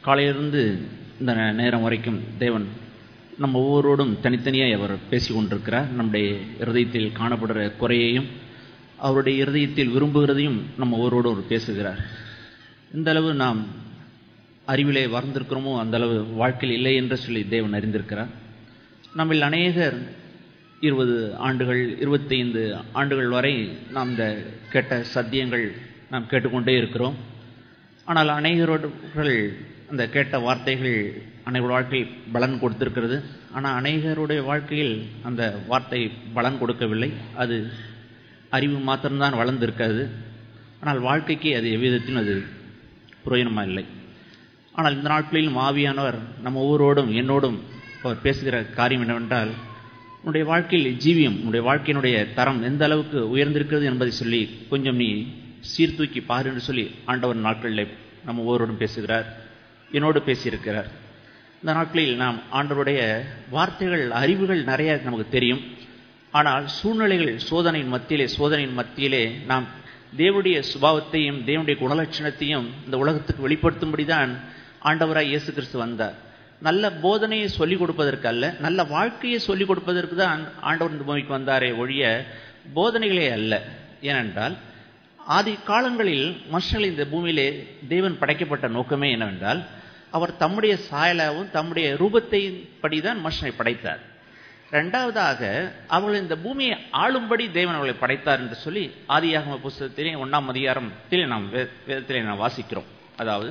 காலையிலிருந்து இந்த நே- நேரம் வரைக்கும் தேவன் நம்ம ஒவ்வொருவரோடும் தனித்தனியாக அவர் பேசி கொண்டிருக்கிறார் நம்முடைய இருதயத்தில் காணப்படுற குறையையும் அவருடைய இருதயத்தில் விரும்புகிறதையும் நம்ம ஒவ்வொருவரோடும் அவர் பேசுகிறார் இந்த அளவு நாம் அறிவிலே வளர்ந்திருக்கிறோமோ அந்த அளவு வாழ்க்கையில் இல்லை என்று சொல்லி தேவன் அறிந்திருக்கிறார் நம்மில் அநேகர் இருபது ஆண்டுகள் இருபத்தைந்து ஆண்டுகள் வரை நாம் இந்த கேட்ட சத்தியங்கள் நாம் கேட்டுக்கொண்டே இருக்கிறோம் ஆனால் அநேகரோர்கள் அந்த கேட்ட வார்த்தைகள் அனைவருடைய வாழ்க்கையில் பலன் கொடுத்திருக்கிறது ஆனால் அநேகருடைய வாழ்க்கையில் அந்த வார்த்தை பலன் கொடுக்கவில்லை அது அறிவு மாத்திரம்தான் வளர்ந்திருக்கிறது ஆனால் வாழ்க்கைக்கு அது எவ்விதத்திலும் அது பிரயோஜனமாக இல்லை ஆனால் இந்த நாட்களில் ஆவியானவர் நம்ம ஒவ்வொருவரோடும் என்னோடும் அவர் பேசுகிற காரியம் என்னவென்றால் உன்னுடைய வாழ்க்கையில் ஜீவியம் உன்னுடைய வாழ்க்கையினுடைய தரம் எந்த அளவுக்கு உயர்ந்திருக்கிறது என்பதை சொல்லி கொஞ்சம் நீ சீர்தூக்கி பாரு என்று சொல்லி ஆண்டவர் நாட்களில் நம்ம ஒவ்வொருவரோடும் பேசுகிறார் என்னோடு பேசியிருக்கிறார் இந்த நாட்களில் நாம் ஆண்டவருடைய வார்த்தைகள் அறிவுகள் நிறைய நமக்கு தெரியும் ஆனால் சூழ்நிலைகள் சோதனையின் மத்தியிலே சோதனையின் மத்தியிலே நாம் தேவனுடைய சுபாவத்தையும் தேவனுடைய குணலட்சணத்தையும் இந்த உலகத்துக்கு வெளிப்படுத்தும்படி தான் ஆண்டவராய் இயேசு கிறிஸ்து வந்தார் நல்ல போதனையை சொல்லிக் கொடுப்பதற்கு அல்ல நல்ல வாழ்க்கையை சொல்லிக் கொடுப்பதற்கு தான் ஆண்டவர் இந்த பூமிக்கு வந்தாரே ஒழிய போதனைகளே அல்ல ஏனென்றால் ஆதி காலங்களில் மனுஷர்கள் இந்த பூமியிலே தேவன் படைக்கப்பட்ட நோக்கமே என்னவென்றால் அவர் தம்முடைய சாயலாவும் தம்முடைய ரூபத்தை படிதான் மனுஷனை படைத்தார் ரெண்டாவதாக அவர்கள் இந்த பூமியை ஆளும்படி தேவன் அவர்களை படைத்தார் என்று சொல்லி ஆதியாகம புஸ்தகத்திலே ஒன்றாம் அதிகாரத்திலே நாம் வே- வேதத்திலே நாம் வாசிக்கிறோம் அதாவது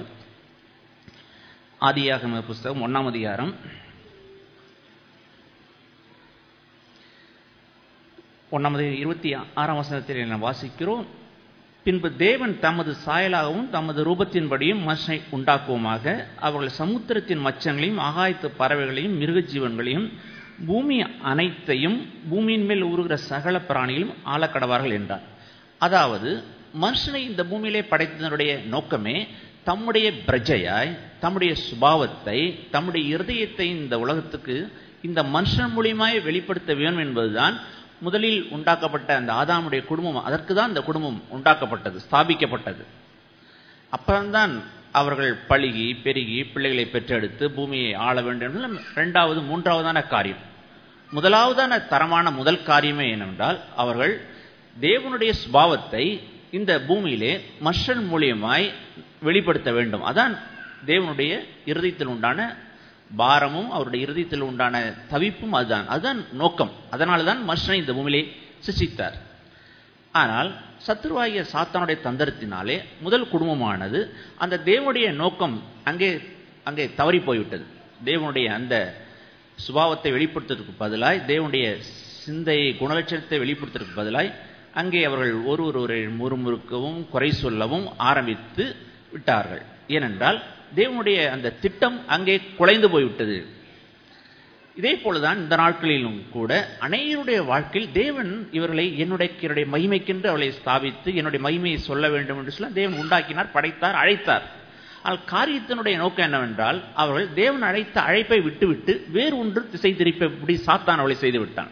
ஆதியாகம புஸ்தகம் ஒன்றாம் அதிகாரம் ஒன்றாம் அதிகாரம் இருபத்தி ஆறாம் வசனத்தில் நாம் வாசிக்கிறோம் பின்பு தேவன் தமது சாயலாகவும் தமது ரூபத்தின்படியும் மனுஷனை உண்டாக்குவோமாக அவர்கள் சமுத்திரத்தின் மச்சங்களையும் ஆகாயத்து பறவைகளையும் மிருக ஜீவன்களையும் பூமி அனைத்தையும் பூமியின் மேல் ஊறுகிற சகல பிராணிகளும் ஆளக்கடவார்கள் என்றார் அதாவது மனுஷனை இந்த பூமியிலே படைத்ததனுடைய நோக்கமே தம்முடைய பிரஜையாய் தம்முடைய சுபாவத்தை தம்முடைய இருதயத்தை இந்த உலகத்துக்கு இந்த மனுஷன் மூலியமாய் வெளிப்படுத்த வேண்டும் என்பதுதான் முதலில் உண்டாக்கப்பட்ட அந்த ஆதாமுடைய குடும்பம் அதற்கு தான் இந்த குடும்பம் உண்டாக்கப்பட்டது ஸ்தாபிக்கப்பட்டது அப்புறம்தான் அவர்கள் பழுகி பெருகி பிள்ளைகளை பெற்றெடுத்து பூமியை ஆள வேண்டும் என்பது இரண்டாவது மூன்றாவதான காரியம் முதலாவதான தரமான முதல் காரியமே என்னவென்றால் அவர்கள் தேவனுடைய சுபாவத்தை இந்த பூமியிலே மனுஷன் மூலியமாய் வெளிப்படுத்த வேண்டும் அதான் தேவனுடைய இருதயத்தில் உண்டான பாரமும் அவருடைய இருதயத்தில் உண்டான தவிப்பும் அதுதான் அதுதான் நோக்கம் அதனால தான் மனுஷனை இந்த பூமியிலே சிருஷ்டித்தார் ஆனால் சத்ருவாகிய சாத்தானுடைய தந்திரத்தினாலே முதல் குடும்பமானது அந்த தேவனுடைய நோக்கம் அங்கே அங்கே தவறி போய்விட்டது தேவனுடைய அந்த சுபாவத்தை வெளிப்படுத்துவதற்கு பதிலாய் தேவனுடைய சிந்தையை குணலட்சணத்தை வெளிப்படுத்துவதற்கு பதிலாய் அங்கே அவர்கள் ஒருவர் ஒருவரை முறுமுறுக்கவும் குறை சொல்லவும் ஆரம்பித்து விட்டார்கள் ஏனென்றால் தேவனுடைய அந்த திட்டம் அங்கே குலைந்து போய்விட்டது இதே போலதான் இந்த நாட்களிலும் கூட அனைவருடைய வாழ்க்கையில் தேவன் இவர்களை என்னுடைய என்னுடைய மகிமைக்கென்று அவளை ஸ்தாபித்து என்னுடைய மகிமையை சொல்ல வேண்டும் என்று சொல்ல தேவன் உண்டாக்கினார் படைத்தார் அழைத்தார் ஆனால் காரியத்தினுடைய நோக்கம் என்னவென்றால் அவர்கள் தேவன் அழைத்த அழைப்பை விட்டுவிட்டு வேறு ஒன்று திசை திருப்பி சாத்தான் அவளை செய்து விட்டான்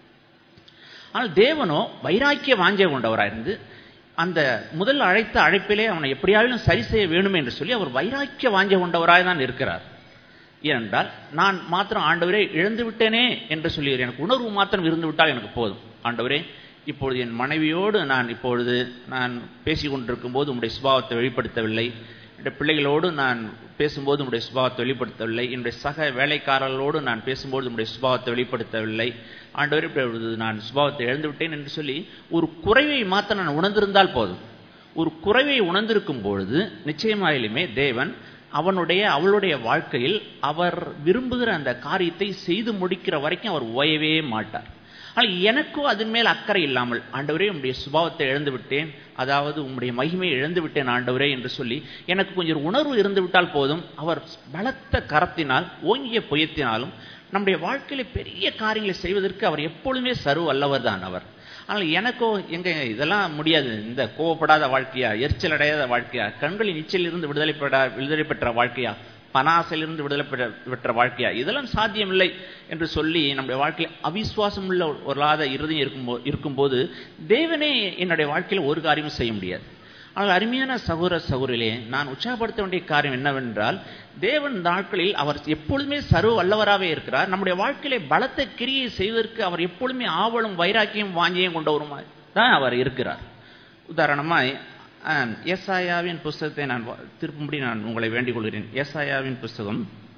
ஆனால் தேவனோ வைராக்கிய வாஞ்சை கொண்டவராயிருந்து அந்த முதல் அழைத்த அழைப்பிலே அவனை எப்படியாவது சரி செய்ய வேணும் என்று சொல்லி அவர் வைராக்கிய வாஞ்சை கொண்டவராய் தான் இருக்கிறார் ஏனென்றால் நான் மாத்திரம் ஆண்டவரே இழந்து விட்டேனே என்று சொல்லி எனக்கு உணர்வு மாத்திரம் இருந்து விட்டால் எனக்கு போதும் ஆண்டவரே இப்பொழுது என் மனைவியோடு நான் இப்பொழுது நான் பேசி கொண்டிருக்கும் போது உங்களுடைய சுபாவத்தை வெளிப்படுத்தவில்லை என்னுடைய பிள்ளைகளோடு நான் பேசும்போது உங்களுடைய சுபாவத்தை வெளிப்படுத்தவில்லை என்னுடைய சக வேலைக்காரர்களோடு நான் பேசும்போது உங்களுடைய சுபாவத்தை வெளிப்படுத்தவில்லை ஆண்டவர் இப்பொழுது நான் சுபாவத்தை இழந்து விட்டேன் என்று சொல்லி ஒரு குறைவை மாத்திரம் நான் உணர்ந்திருந்தால் போதும் ஒரு குறைவை உணர்ந்திருக்கும் பொழுது நிச்சயமாயிலுமே தேவன் அவனுடைய அவளுடைய வாழ்க்கையில் அவர் விரும்புகிற அந்த காரியத்தை செய்து முடிக்கிற வரைக்கும் அவர் ஓயவே மாட்டார் ஆனால் எனக்கும் அதன் மேல் அக்கறை இல்லாமல் ஆண்டவரே உங்களுடைய சுபாவத்தை இழந்து விட்டேன் அதாவது உங்களுடைய மகிமையை இழந்து விட்டேன் ஆண்டவரே என்று சொல்லி எனக்கு கொஞ்சம் உணர்வு இருந்து விட்டால் போதும் அவர் பலத்த கரத்தினால் ஓங்கிய புயத்தினாலும் நம்முடைய வாழ்க்கையில பெரிய காரியங்களை செய்வதற்கு அவர் எப்பொழுதுமே சர்வ வல்லவர் தான் அவர் ஆனால் எனக்கோ எங்க இதெல்லாம் முடியாது இந்த கோவப்படாத வாழ்க்கையா எரிச்சல் அடையாத வாழ்க்கையா கண்களின் இச்சலிருந்து விடுதலை பெற விடுதலை பெற்ற வாழ்க்கையா பனாசிலிருந்து விடுதலை பெற்ற பெற்ற வாழ்க்கையா இதெல்லாம் சாத்தியமில்லை என்று சொல்லி நம்முடைய வாழ்க்கையில் அவிசுவாசம் உள்ள ஒரு இறுதியும் இருக்கும்போது இருக்கும்போது தேவனே என்னுடைய வாழ்க்கையில் ஒரு காரியமும் செய்ய முடியாது ஆனால் அருமையான சகோதர சகோதரிலே நான் உற்சாகப்படுத்த வேண்டிய காரியம் என்னவென்றால் தேவன் நாட்களில் அவர் எப்பொழுதுமே சர்வ வல்லவராகவே இருக்கிறார் நம்முடைய வாழ்க்கையிலே பலத்த கிரியை செய்வதற்கு அவர் எப்பொழுதுமே ஆவலும் வைராக்கியம் வாஞ்சியும் கொண்டவருமாய் தான் அவர் இருக்கிறார் உதாரணமாய் ஆம், ஏசாயாவின் புஸ்தகத்தை நான் வா- திருப்பும்படி நான் உங்களை வேண்டிக் கொள்கிறேன் ஏசாயாவின் புஸ்தகம்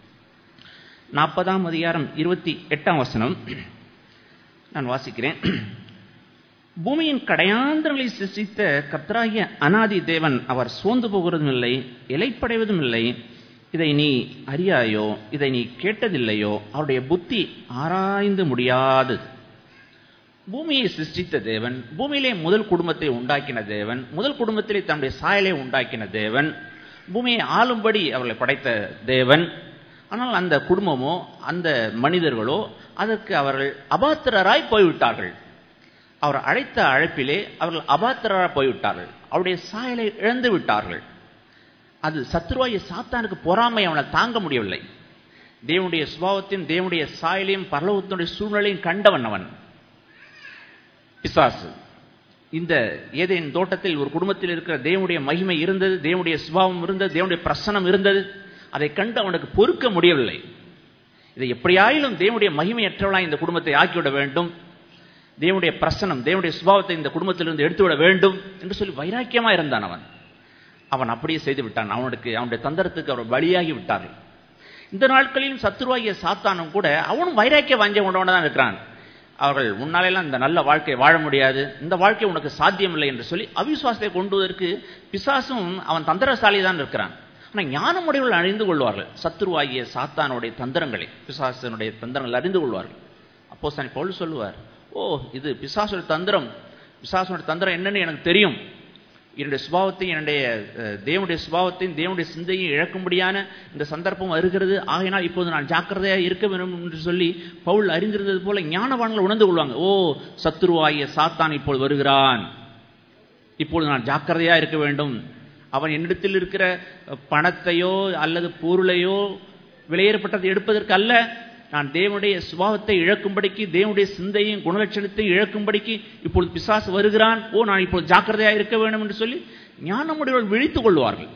நாற்பதாம் அதிகாரம் இருபத்தி எட்டாம் வசனம் நான் வாசிக்கிறேன் பூமியின் கடையாந்திரங்களை சிருஷ்டித்த கர்த்தராகிய அனாதி தேவன் அவர் சோர்ந்து போகிறதும் இல்லை இலைப்படைவதும் இல்லை இதை நீ அறியாயோ இதை நீ கேட்டதில்லையோ அவருடைய புத்தி ஆராய்ந்து முடியாதது பூமியை சிருஷ்டித்த தேவன் பூமியிலே முதல் குடும்பத்தை உண்டாக்கின தேவன் முதல் குடும்பத்திலே தன்னுடைய சாயலை உண்டாக்கின தேவன் பூமியை ஆளும்படி அவர்களை படைத்த தேவன் ஆனால் அந்த குடும்பமோ அந்த மனிதர்களோ அதற்கு அவர்கள் அபாத்திரராய் போய்விட்டார்கள் அவர் அழைத்த அழைப்பிலே அவர்கள் அபாத்திரராய் போய்விட்டார்கள் அவருடைய சாயலை இழந்து விட்டார்கள் அது சத்ருவாய சாத்தானுக்கு பொறாமை அவனை தாங்க முடியவில்லை தேவனுடைய சுபாவத்தையும் தேவனுடைய சாயலையும் பரலோகத்தினுடைய சூழ்நிலையும் கண்டவன் அவன் பிசாசு இந்த ஏதேன் தோட்டத்தில் ஒரு குடும்பத்தில் இருக்கிற தேவனுடைய மகிமை இருந்தது தேவனுடைய சுபாவம் இருந்தது தேவனுடைய பிரசனம் இருந்தது அதை கண்டு அவனுக்கு பொறுக்க முடியவில்லை இதை எப்படியாயிலும் தேவனுடைய மகிமையற்றவளாய் இந்த குடும்பத்தை ஆக்கிவிட வேண்டும் தேவனுடைய பிரசனம் தேவனுடைய சுபாவத்தை இந்த குடும்பத்திலிருந்து எடுத்துவிட வேண்டும் என்று சொல்லி வைராக்கியமா இருந்தான் அவன் அவன் அப்படியே செய்து விட்டான் அவனுக்கு அவனுடைய தந்திரத்துக்கு அவர் பலியாகி விட்டார்கள் இந்த நாட்களிலும் சத்துருவாகிய சாத்தானும் கூட அவனும் வைராக்கிய வாஞ்ச கொண்டவன தான் இருக்கிறான் அவர்கள் முன்னாலெல்லாம் இந்த நல்ல வாழ்க்கையை வாழ முடியாது இந்த வாழ்க்கை உனக்கு சாத்தியமில்லை என்று சொல்லி அவிசுவாசத்தை கொண்டுவதற்கு பிசாசும் அவன் தந்திரசாலி தான் இருக்கிறான் ஆனால் ஞானமுடையவர்கள் அறிந்து கொள்வார்கள் சத்துருவாகிய சாத்தானுடைய தந்திரங்களை பிசாசனுடைய தந்திரங்களை அறிந்து கொள்வார்கள் அப்போ சாணி பவுல் சொல்லுவார் ஓ இது பிசாசுடைய தந்திரம் பிசாசுடைய தந்திரம் என்னன்னு எனக்கு தெரியும் என்னுடைய சுபாவத்தையும் என்னுடைய அஹ், தேவனுடைய சுபாவத்தையும் தேவனுடைய சிந்தையும் இழக்கும்படியான இந்த சந்தர்ப்பம் வருகிறது ஆகையினால் இப்போது நான் ஜாக்கிரதையாக இருக்க வேண்டும் என்று சொல்லி பவுல் அறிந்திருந்தது போல ஞானவான்கள் உணர்ந்து கொள்வாங்க ஓ சத்துருவாகிய சாத்தான் இப்போது வருகிறான் இப்பொழுது நான் ஜாக்கிரதையாக இருக்க வேண்டும் அவன் என்னிடத்தில் இருக்கிற பணத்தையோ அல்லது பொருளையோ விலையேறப்பட்டதை எடுப்பதற்கு அல்ல நான் தேவனுடைய சுபாவத்தை இழக்கும்படிக்கு தேவனுடைய சிந்தையும் குணலட்சணத்தை இழக்கும்படிக்கு இப்பொழுது பிசாசு வருகிறான் ஓ நான் இப்பொழுது ஜாக்கிரதையாக இருக்க வேண்டும் என்று சொல்லி ஞானமுடையவர்கள் விழித்துக் கொள்வார்கள்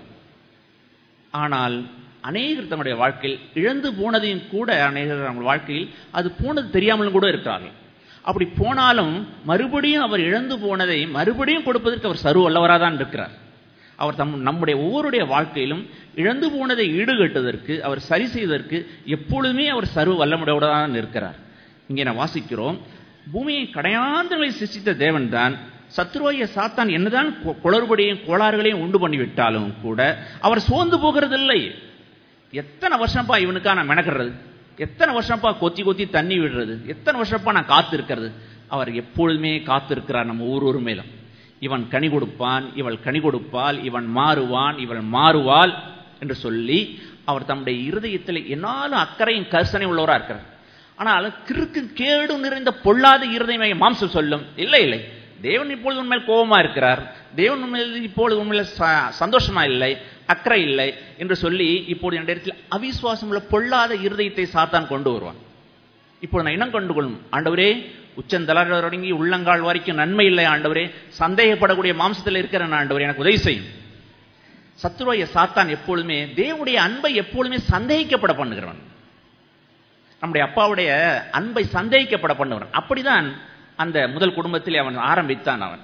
ஆனால் அநேகர் தங்களுடைய வாழ்க்கையில் இழந்து போனதையும் கூட அநேகர் தங்கள் வாழ்க்கையில் அது போனது தெரியாமலும் கூட இருக்கிறார்கள் அப்படி போனாலும் மறுபடியும் அவர் இழந்து போனதை மறுபடியும் கொடுப்பதற்கு அவர் சர்வ வல்லவராக தான் இருக்கிறார் அவர் தம் நம்முடைய ஒவ்வொருடைய வாழ்க்கையிலும் இழந்து போனதை ஈடுகட்டுவதற்கு அவர் சரி செய்வதற்கு எப்பொழுதுமே அவர் சர்வ வல்லமுடையவராக தான் இருக்கிறார் இங்கே நான் வாசிக்கிறோம் பூமியை கடையாந்தங்களை சிருஷ்டித்த தேவன் தான் சத்ருவாய சாத்தான் என்னதான் கொ- குளறுபடியும் கோளாறுகளையும் உண்டு பண்ணிவிட்டாலும் கூட அவர் சோர்ந்து போகிறதில்லை எத்தனை வருஷம்ப்பா இவனுக்கா நான் மெனக்கிறது எத்தனை வருஷம்ப்பா கொத்தி கொத்தி தண்ணி விடுறது எத்தனை வருஷம்ப்பா நான் காத்து இருக்கிறது அவர் எப்பொழுதுமே காத்து இருக்கிறார் நம்ம ஒவ்வொரு மேலும் இவன் கனி கொடுப்பான் இவள் கனி கொடுப்பாள் இவன் மாறுவான் இவள் மாறுவாள் என்று சொல்லி அவர் தம்முடைய இருதயத்தில் என்னாலும் அக்கறையும் கரிசனை உள்ளவராக இருக்கிறார் ஆனால் கிறுக்கு கேடு நிறைந்த பொல்லாத இருதயமை மாம்சம் சொல்லும் இல்லை இல்லை தேவன் இப்பொழுது உண்மையில் கோபமா இருக்கிறார் தேவன் உண்மையில் இப்பொழுது உண்மையில் ச- சந்தோஷமா இல்லை அக்கறை இல்லை என்று சொல்லி இப்பொழுது என் இடத்தில் அவிசுவாசம் உள்ள பொல்லாத இருதயத்தை சாத்தான் கொண்டு வருவான் இப்பொழுது நான் இனம் கண்டுகொள்ளும் ஆண்டவரே உச்சந்தலர் தொடங்கி உள்ளங்கால் வரைக்கும் நன்மை இல்லை ஆண்டவரே சந்தேகப்படக்கூடிய மாம்சத்தில் இருக்கிற ஆண்டவரே எனக்கு உதவி செய்யும் சத்துருவாய சாத்தான் எப்பொழுதுமே தேவனுடைய அன்பை எப்பொழுதுமே சந்தேகிக்கப்பட பண்ணுகிறவன் நம்முடைய அப்பாவுடைய அன்பை சந்தேகிக்கப்பட பண்ணுகிறவன் அப்படிதான் அந்த முதல் குடும்பத்தில் அவன் ஆரம்பித்தான் அவன்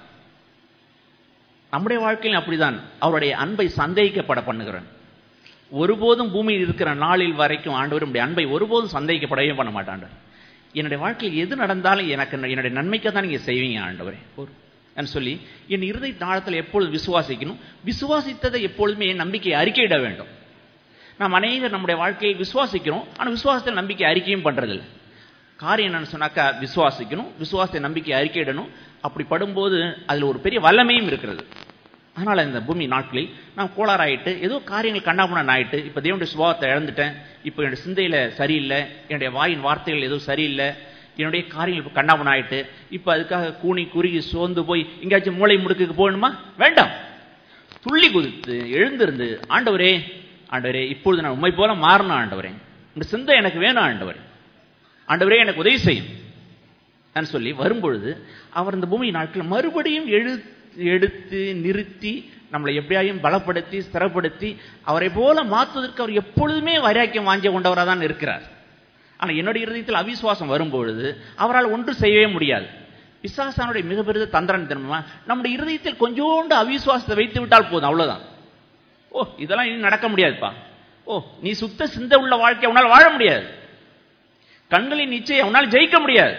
நம்முடைய வாழ்க்கையிலும் அப்படிதான் அவருடைய அன்பை சந்தேகிக்கப்பட பண்ணுகிறான் ஒருபோதும் பூமியில் இருக்கிற நாளில் வரைக்கும் ஆண்டவர் நம்முடைய அன்பை ஒருபோதும் சந்தேகிக்கப்படவே பண்ண மாட்டாண்டவர் என்னுடைய வாழ்க்கையில் எது நடந்தாலும் எனக்கு என்னுடைய நன்மைக்கு தான் நீங்க செய்வீங்க ஆண்டவரே ஒரு என்று சொல்லி என் இருதை தாழத்தில் எப்பொழுது விசுவாசிக்கணும் விசுவாசித்ததை எப்பொழுதுமே என் நம்பிக்கையை அறிக்கையிட வேண்டும் நாம் அநேகர் நம்முடைய வாழ்க்கையை விசுவாசிக்கிறோம் ஆனால் விசுவாசத்தில் நம்பிக்கை அறிக்கையும் பண்றதில்லை காரியம் என்னன்னு சொன்னாக்கா விசுவாசிக்கணும் விசுவாசத்தை நம்பிக்கை அறிக்கையிடணும் அப்படி படும்போது அதில் ஒரு பெரிய வல்லமையும் இருக்கிறது அதனால் இந்த பூமி நாட்களில் நான் கோளாறாயிட்டு ஏதோ காரியங்கள் கண்ணாபுணன் ஆயிட்டு இப்போ தேவனுடைய சுபாவத்தை இழந்துட்டேன் இப்போ என்னுடைய சிந்தையில் சரியில்லை என்னுடைய வாயின் வார்த்தைகள் எதுவும் சரியில்லை என்னுடைய காரியங்கள் இப்போ கண்ணாபுணம் ஆயிட்டு இப்போ அதுக்காக கூனி குறுகி சோர்ந்து போய் எங்கேயாச்சும் மூளை முடுக்குக்கு போகணுமா வேண்டாம் துள்ளி குதித்து எழுந்திருந்து ஆண்டவரே ஆண்டவரே இப்பொழுது நான் உண்மை போல மாறணும் ஆண்டவரே இந்த சிந்தை எனக்கு வேணும் ஆண்டவரே ஆண்டவரே எனக்கு உதவி செய்யும் என்று சொல்லி வரும்பொழுது அவர் இந்த பூமி நாட்கள் மறுபடியும் எழு எடுத்து நிறுத்தி நம்மளை எப்படியாயும் பலப்படுத்தி ஸ்திரப்படுத்தி அவரை போல மாற்றுவதற்கு அவர் எப்பொழுதுமே வைராக்கியம் வாஞ்ச கொண்டவராக தான் இருக்கிறார் ஆனால் என்னுடைய இருதயத்தில் அவிசுவாசம் வரும்பொழுது அவரால் ஒன்று செய்யவே முடியாது பிசாசானுடைய மிக பெரிய தந்திரம் தெரியுமா நம்முடைய இருதயத்தில் கொஞ்சோண்டு அவிசுவாசத்தை வைத்து விட்டால் போதும் அவ்வளவுதான் ஓ இதெல்லாம் இனி நடக்க முடியாதுப்பா ஓ நீ சுத்த சிந்த உள்ள வாழ்க்கை உன்னால் வாழ முடியாது கண்களின் நிச்சயம் உன்னால் ஜெயிக்க முடியாது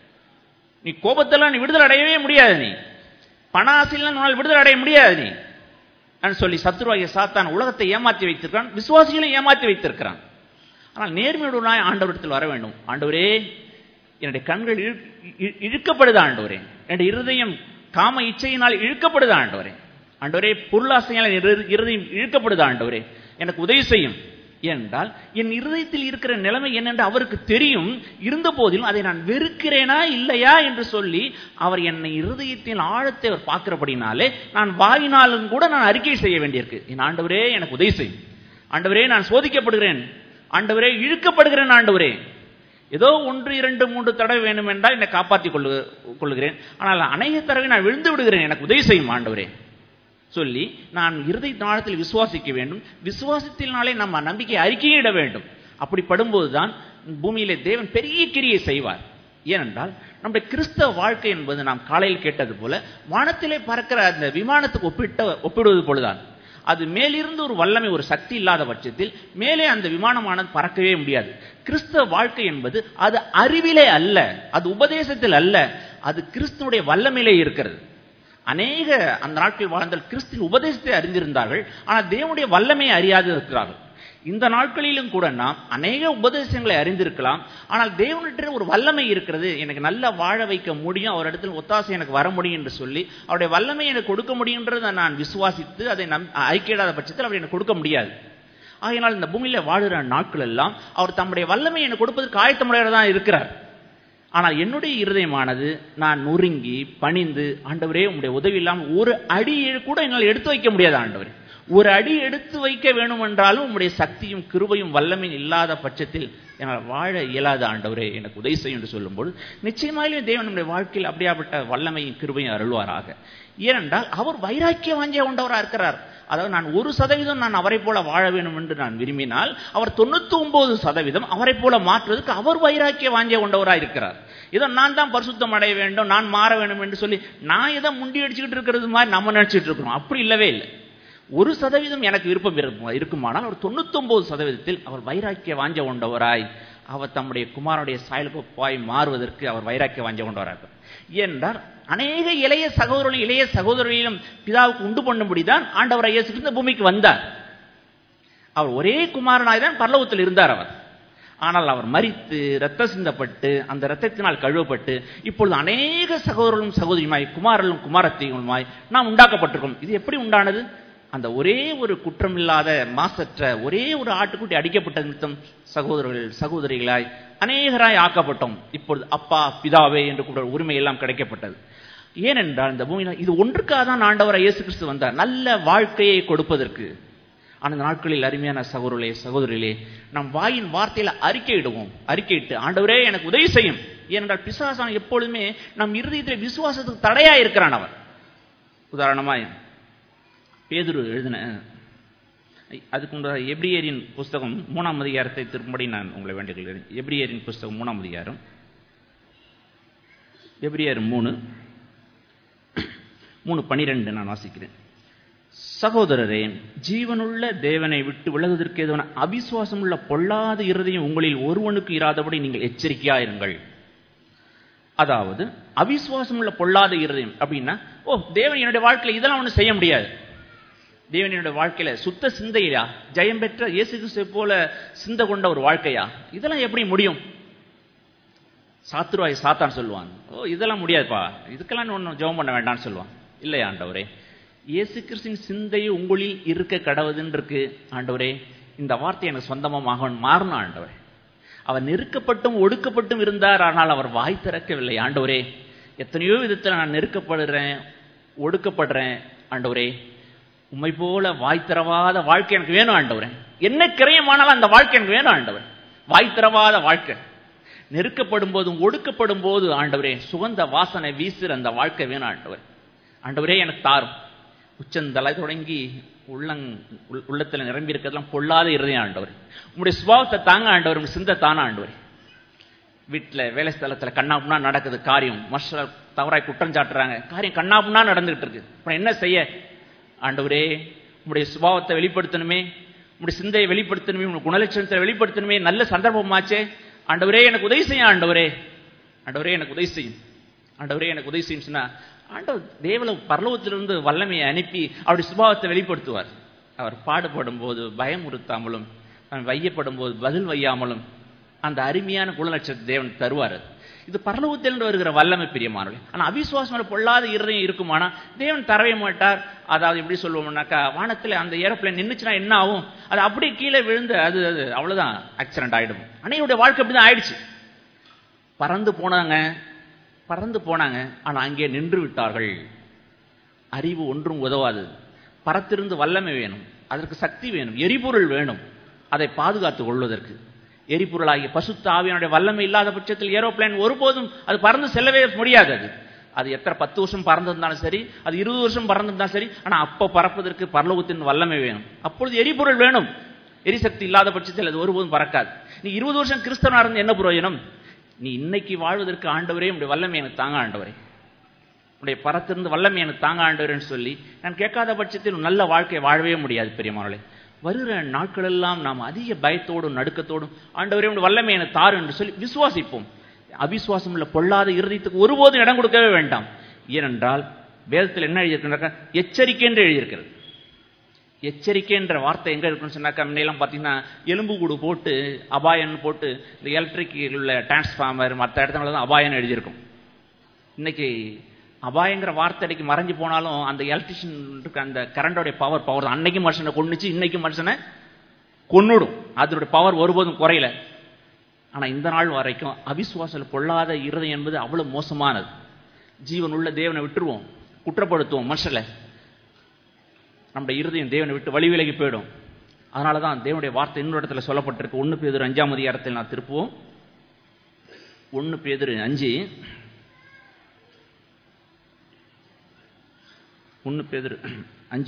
நீ கோபத்தெல்லாம் நீ விடுதலை அடையவே முடியாது நீ பண ஆசையெல்லாம் உன்னால் விடுதலை அடைய முடியாது நீ சொல்லி சத்துருவாகிய சாத்தான் உலகத்தை ஏமாற்றி வைத்திருக்கிறான் விசுவாசிகளை ஏமாற்றி வைத்திருக்கிறான் ஆனால் நேர்மையோடு நாய் ஆண்டவரிடத்தில் வர வேண்டும் ஆண்டவரே என்னுடைய கண்கள் இழுக்கப்படுதா ஆண்டவரே என்னுடைய இருதயம் காம இச்சையினால் இழுக்கப்படுதா ஆண்டவரே ஆண்டவரே பொருளாசையால் இருதயம் இழுக்கப்படுதா ஆண்டவரே எனக்கு உதவி செய்யும் என்றால் என் இருதயத்தில் இருக்கிற நிலைமை என்னென்று அவருக்கு தெரியும் இருந்த போதிலும் அதை நான் வெறுக்கிறேனா இல்லையா என்று சொல்லி அவர் என்னை இருதயத்தின் ஆழத்தை அவர் பார்க்கிறபடினாலே நான் வாயினாலும் கூட நான் அறிக்கை செய்ய வேண்டியிருக்கு என் ஆண்டவரே எனக்கு உதவி செய்யும் ஆண்டவரே நான் சோதிக்கப்படுகிறேன் ஆண்டவரே இழுக்கப்படுகிறேன் ஆண்டவரே ஏதோ ஒன்று இரண்டு மூன்று தடவை வேண்டும் என்றால் என்னை காப்பாற்றிக் கொள்ளு கொள்ளுகிறேன் ஆனால் அநேக தடவை நான் விழுந்து விடுகிறேன் எனக்கு உதவி செய்யும் ஆண்டவரே சொல்லி நான் இறுதி நாளத்தில் விசுவாசிக்க வேண்டும் விசுவாசத்தினாலே நம்ம நம்பிக்கை அறிக்கையிட வேண்டும் அப்படி படும்போதுதான் பூமியிலே தேவன் பெரிய கிரியை செய்வார் ஏனென்றால் நம்முடைய கிறிஸ்தவ வாழ்க்கை என்பது நாம் காலையில் கேட்டது போல வானத்திலே பறக்கிற அந்த விமானத்துக்கு ஒப்பிட்ட ஒப்பிடுவது போலதான் அது மேலிருந்து ஒரு வல்லமை ஒரு சக்தி இல்லாத பட்சத்தில் மேலே அந்த விமானமானது பறக்கவே முடியாது கிறிஸ்தவ வாழ்க்கை என்பது அது அறிவிலே அல்ல அது உபதேசத்தில் அல்ல அது கிறிஸ்துவனுடைய வல்லமையிலே இருக்கிறது அநேக அந்த நாட்கள் வாழ்ந்த கிறிஸ்தின் உபதேசத்தை அறிந்திருந்தார்கள் ஆனால் தேவனுடைய வல்லமையை அறியாது இருக்கிறார்கள் இந்த நாட்களிலும் கூட நாம் அநேக உபதேசங்களை அறிந்திருக்கலாம் ஆனால் தேவனிட்ட ஒரு வல்லமை இருக்கிறது எனக்கு நல்ல வாழ வைக்க முடியும் அவரிடத்தில் ஒத்தாசை எனக்கு வர முடியும் என்று சொல்லி அவருடைய வல்லமை எனக்கு கொடுக்க முடியுன்றதை நான் விசுவாசித்து அதை நம் ஐக்கியடாத பட்சத்தில் அவர் எனக்கு கொடுக்க முடியாது ஆகையினால் இந்த பூமியில வாழுகிற நாட்கள் எல்லாம் அவர் தம்முடைய வல்லமை எனக்கு கொடுப்பதற்கு ஆயத்தமுடையவர் தான் இருக்கிறார் ஆனால் என்னுடைய இருதயமானது நான் நொறுங்கி பணிந்து ஆண்டவரே உங்களுடைய உதவி இல்லாமல் ஒரு அடி கூட என்னால் எடுத்து வைக்க முடியாது ஆண்டவரே ஒரு அடி எடுத்து வைக்க வேண்டும் என்றாலும் உங்களுடைய சக்தியும் கிருபையும் வல்லமையும் இல்லாத பட்சத்தில் என்னால் வாழ இயலாத ஆண்டவரே எனக்கு உதவி செய்யும் என்று சொல்லும்போது நிச்சயமாகவே தேவன் நம்முடைய வாழ்க்கையில் அப்படியாப்பட்ட வல்லமையும் கிருபையும் அருள்வாராக ஏனென்றால் அவர் வைராக்கிய வாஞ்சிய கொண்டவராக இருக்கிறார் அதாவது நான் ஒரு சதவீதம் நான் அவரை போல வாழ வேண்டும் என்று நான் விரும்பினால் அவர் தொண்ணூத்தி ஒன்பது சதவீதம் அவரை போல மாற்றுவதற்கு அவர் வைராக்கிய வாஞ்சிய கொண்டவராக இருக்கிறார் இதோ நான் தான் பரிசுத்தம் அடைய வேண்டும் நான் மாற வேண்டும் என்று சொல்லி நான் எதை முண்டி அடிச்சுக்கிட்டு இருக்கிறது மாதிரி நம்ம நினைச்சிட்டு இருக்கிறோம் அப்படி இல்லவே இல்லை ஒரு சதவீதம் எனக்கு விருப்பம் இருக்குமானால் ஒரு தொண்ணூத்தொன்பது சதவீதத்தில் அவர் வைராக்கிய வாஞ்ச கொண்டவராய் அவர் தம்முடைய குமாரனுடைய சாயலுப்பாய் மாறுவதற்கு அவர் வைராக்கிய வாஞ்ச கொண்டவராக என்றால் அநேக இளைய சகோதரர்களும் இளைய சகோதரிகளும் பிதாவுக்கு உண்டு பண்ணும்படிதான் ஆண்டவர் இயேசு இந்த பூமிக்கு வந்தார் அவர் ஒரே குமாரனாய் தான் பரலோகத்தில் இருந்தார் அவர் ஆனால் அவர் மறித்து ரத்த சிந்தப்பட்டு அந்த ரத்தத்தினால் கழுவப்பட்டு இப்பொழுது அநேக சகோதரர்களும் சகோதரியுமாய் குமாரர்களும் குமாரத்தையுமாய் நாம் உண்டாக்கப்பட்டிருக்கோம் இது எப்படி உண்டானது அந்த ஒரே ஒரு குற்றமில்லாத மாசற்ற ஒரே ஒரு ஆட்டுக்குட்டி அடிக்கப்பட்ட நிமித்தம் சகோதரர்கள் சகோதரிகளாய் அநேகராய் ஆக்கப்பட்டோம் இப்பொழுது அப்பா பிதாவே என்று கூட உரிமை எல்லாம் கிடைக்கப்பட்டது ஏனென்றால் இந்த பூமியில் இது ஒன்றுக்காக தான் ஆண்டவரை இயேசு கிறிஸ்து வந்தார் நல்ல வாழ்க்கையை கொடுப்பதற்கு அந்த நாட்களில் அருமையான சகோதரர்களே சகோதரிகளே நம் வாயின் வார்த்தையில அறிக்கையிடுவோம் அறிக்கையிட்டு ஆண்டவரே எனக்கு உதவி செய்யும் ஏனென்றால் பிசாசான் எப்பொழுதுமே நம் இறுதியத்தில் விசுவாசத்துக்கு தடையா இருக்கிறான் அவன் உதாரணமாய் பேதுரு எழுதின அதுக்கு முன்னதாக எப்ரியரின் புஸ்தகம் மூணாம் அதிகாரத்தை திரும்படி நான் உங்களை வேண்டுகிறேன் எப்ரியரின் புஸ்தகம் மூணாம் அதிகாரம் எப்ரியர் மூணு மூணு பனிரெண்டு நான் வாசிக்கிறேன் சகோதரரே ஜீவனுள்ள தேவனை விட்டு விலகுவதற்கு எதுவான அவிசுவாசம் உள்ள பொல்லாத இருதயம் உங்களில் ஒருவனுக்கு இராதபடி நீங்கள் எச்சரிக்கையாயிருங்கள் அதாவது அவிசுவாசம் உள்ள பொல்லாத இருதயம் அப்படின்னா ஓ தேவன் என்னுடைய வாழ்க்கையில் இதெல்லாம் ஒன்றும் செய்ய முடியாது தேவன் என்னுடைய வாழ்க்கையில சுத்த சிந்தையா ஜெயம் பெற்ற இயேசு கிறிஸ்து போல சிந்த கொண்ட ஒரு வாழ்க்கையா இதெல்லாம் எப்படி முடியும் சாத்துருவாய் சாத்தான் சொல்லுவான் ஓ இதெல்லாம் முடியாதுப்பா இதுக்கெல்லாம் ஒன்றும் ஜெபம் பண்ண வேண்டாம்னு சொல்லுவான் இல்லையா ஆண்டவரே இயேசு கிறிஸ்தின் சிந்தை உங்களில் இருக்க கடவுதுன்னு இருக்கு ஆண்டவரே இந்த வார்த்தை எனக்கு சொந்தமாக மாறணும் ஆண்டவரே அவர் நெருக்கப்பட்டும் ஒடுக்கப்பட்டும் இருந்தார் ஆனால் அவர் வாய் திறக்கவில்லை ஆண்டவரே எத்தனையோ விதத்தில் நான் நெருக்கப்படுறேன் ஒடுக்கப்படுறேன் ஆண்டவரே உண்மை போல வாய் திறவாத வாழ்க்கை எனக்கு வேணும் ஆண்டவரே என்ன கிரயமானாலும் அந்த வாழ்க்கை எனக்கு வேணும் ஆண்டவர் வாய் திறவாத வாழ்க்கை நெருக்கப்படும் போதும் ஒடுக்கப்படும் போது ஆண்டவரே சுகந்த வாசனை வீசுற அந்த வாழ்க்கை வேணும் ஆண்டவர் ஆண்டவரே எனக்கு தாரும் உச்சந்தலை தொடங்கி உள்ளங் உள்- உள்ளத்துல நிரம்பி இருக்கிறதெல்லாம் பொல்லாத இருதயம் ஆண்டவர் உங்களுடைய சுபாவத்தை தாங்க ஆண்டவர் உங்க சிந்தை தான ஆண்டவர் வீட்டுல வேலை ஸ்தலத்துல கண்ணாப்புனா நடக்குது காரியம் மற்ற தவறாய் குற்றம் சாட்டுறாங்க காரியம் கண்ணாப்புனா நடந்துகிட்டு இருக்கு அப்புறம் என்ன செய்ய ஆண்டவரே உங்களுடைய சுபாவத்தை வெளிப்படுத்தணுமே உங்களுடைய சிந்தையை வெளிப்படுத்தணுமே உங்களுடைய குணலட்சணத்தை வெளிப்படுத்தணுமே நல்ல சந்தர்ப்பமாச்சே ஆண்டவரே எனக்கு உதவி செய்யும் ஆண்டவரே ஆண்டவரே எனக்கு உதவி செய்யும் ஆண்டவரே எனக்கு உதவி செய்யும் சொன்னா ஆண்டவர் தேவல பரலோகத்திலிருந்து வல்லமையை அனுப்பி அவருடைய சுபாவத்தை வெளிப்படுத்துவார் அவர் பாடுபடும் போது பயமுறுத்தாமலும் அவன் வையப்படும் போது பதில் வையாமலும் அந்த அருமையான குணலட்சத்தை தேவன் தருவார் அது. இது பரலோகத்திலிருந்து வருகிற வல்லமை பிரியமானவர்களே ஆனா அவிசுவாசம் பொல்லாத இருதயம் இருக்குமானா தேவன் தரவே மாட்டார் அதாவது எப்படி சொல்லுவோம்னாக்கா வானத்துல அந்த ஏரோப்ளேன் நின்னுச்சுன்னா என்ன ஆகும் அது அப்படியே கீழே விழுந்து அது அது அவ்வளவுதான் ஆக்சிடென்ட் ஆயிடும் அன்னையுடைய வாழ்க்கை அப்படிதான் ஆயிடுச்சு பறந்து போனாங்க பறந்து போனாங்க ஆனா அங்கே நின்று விட்டார்கள் அறிவு ஒன்றும் உதவாது பறத்திருந்து வல்லமை வேணும் அதற்கு சக்தி வேணும் எரிபொருள் வேணும் அதை பாதுகாத்துக் கொள்வதற்கு எரிபொருளாகிய பசுத்த ஆவியனுடைய வல்லமை இல்லாத பட்சத்தில் ஏரோப்ளேன் ஒருபோதும் அது பறந்து செல்லவே முடியாது அது அது எத்தனை பத்து வருஷம் பறந்திருந்தாலும் சரி அது இருபது வருஷம் பறந்திருந்தாலும் சரி ஆனா அப்ப பறப்பதற்கு பரலோகத்தின் வல்லமை வேணும் அப்பொழுது எரிபொருள் வேணும் எரிசக்தி இல்லாத பட்சத்தில் அது ஒருபோதும் பறக்காது நீ இருபது வருஷம் கிறிஸ்தவனா இருந்து என்ன பிரயோஜனம் நீ இன்னைக்கு வாழ்வதற்கு ஆண்டவரே உடைய வல்லமை எனக்கு தாங்க ஆண்டவரே உடைய பரத்திருந்து வல்லமை எனக்கு தாங்க ஆண்டவரேன்னு சொல்லி நான் கேட்காத பட்சத்தில் நல்ல வாழ்க்கை வாழவே முடியாது பெரியமானவர்களே வருகிற நாட்களெல்லாம் நாம் அதிக பயத்தோடும் நடுக்கத்தோடும் ஆண்டவரே உடைய வல்லமை எனக்கு தாரு என்று சொல்லி விசுவாசிப்போம் அவிசுவாசம் உள்ள பொல்லாத இருதயத்துக்கு ஒருபோதும் இடம் கொடுக்கவே வேண்டாம் ஏனென்றால் வேதத்தில் என்ன எழுதியிருக்கின்றாக்கா எச்சரிக்கை என்று எழுதியிருக்கிறது எச்சரிக்கைன்ற வார்த்தை எங்க இருக்குன்னு சொன்னாக்கா முன்னையெல்லாம் பார்த்தீங்கன்னா எலும்பு கூடு போட்டு அபாயன்னு போட்டு இந்த எலக்ட்ரிக் உள்ள டிரான்ஸ்ஃபார்மர் மற்ற இடத்துல தான் அபாயன்னு எழுதியிருக்கும் இன்னைக்கு அபாயங்கிற வார்த்தைக்கு மறைஞ்சு போனாலும் அந்த எலக்ட்ரிஷியன் இருக்க அந்த கரண்டோடைய பவர் பவர் தான் அன்னைக்கு மனுஷனை கொன்னுச்சு இன்னைக்கு மனுஷனை கொன்னுடும் அதனுடைய பவர் ஒருபோதும் குறையல ஆனா இந்த நாள் வரைக்கும் அவிசுவாசல் பொல்லாத இருதயம் என்பது அவ்வளவு மோசமானது ஜீவன் உள்ள தேவனை விட்டுருவோம் குற்றப்படுத்துவோம் மனுஷல நம்முடைய இருதயம் தேவனை விட்டு வழி விலகி போயிடும் அதனால தான் தேவனுடைய வார்த்தை இன்னொரு இடத்துல சொல்லப்பட்டிருக்கு ஒன்று பேதர் அஞ்சாம் அதிகாரத்தில் நான் திருப்புவோம் ஒன்று பேதர் அஞ்சு ஒன்று பேதர் அஞ்சு